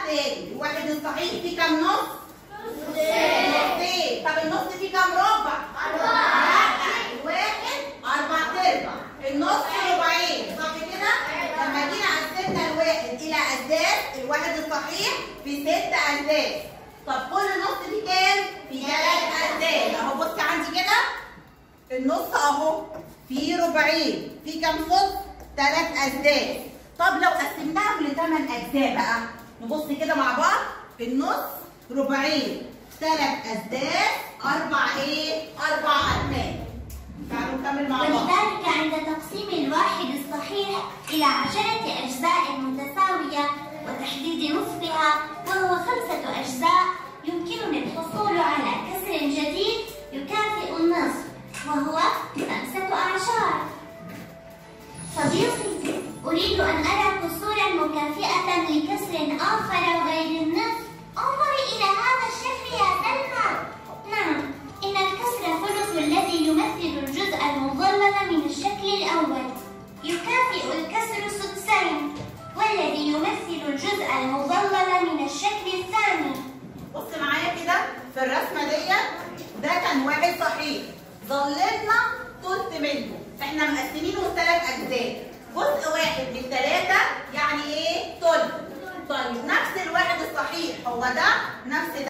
تاني الواحد الصحيح فيه كام نص؟ نصين طب النص فيه كام ربع؟ لا الواحد أربع تربع النص ربعين صح كده؟ لما جينا قسمنا الواحد إلى أسداس الواحد الصحيح في ست أسداس طب كل نص فيه كام؟ في ثلاث أسداس أهو بصي عندي كده النص أهو فيه ربعين في كام نص؟ ثلاث أسداس طب لو قسمناهم لثمان أجزاء بقى نبص كده مع بعض النص ربعين ثلاث أسداس أربع إيه؟ أربع أثمان تعالوا نكمل مع بعض ولذلك عند تقسيم الواحد الصحيح إلى عشرة أجزاء متساوية وتحديد نصفها وهو خمسة أجزاء يمكننا الحصول على كسر جديد يكافئ النصف وهو خمسة أعشار صديقي أريد أن أرى كسورا مكافئة لكسر آخر غير النصف انظري إلى هذا الشكل يا سلمى نعم إن الكسر ثلث الذي يمثل الجزء المظلل من الشكل الأول يكافئ الكسر سدسين والذي يمثل الجزء المظلل من الشكل الثاني بص معايا كده في الرسمه ديت ده كان واحد صحيح ظللنا تلت منه احنا مقسمينه لثلاث اجزاء جزء واحد من ثلاثه يعني ايه تلت طيب نفس الواحد الصحيح هو ده نفس ده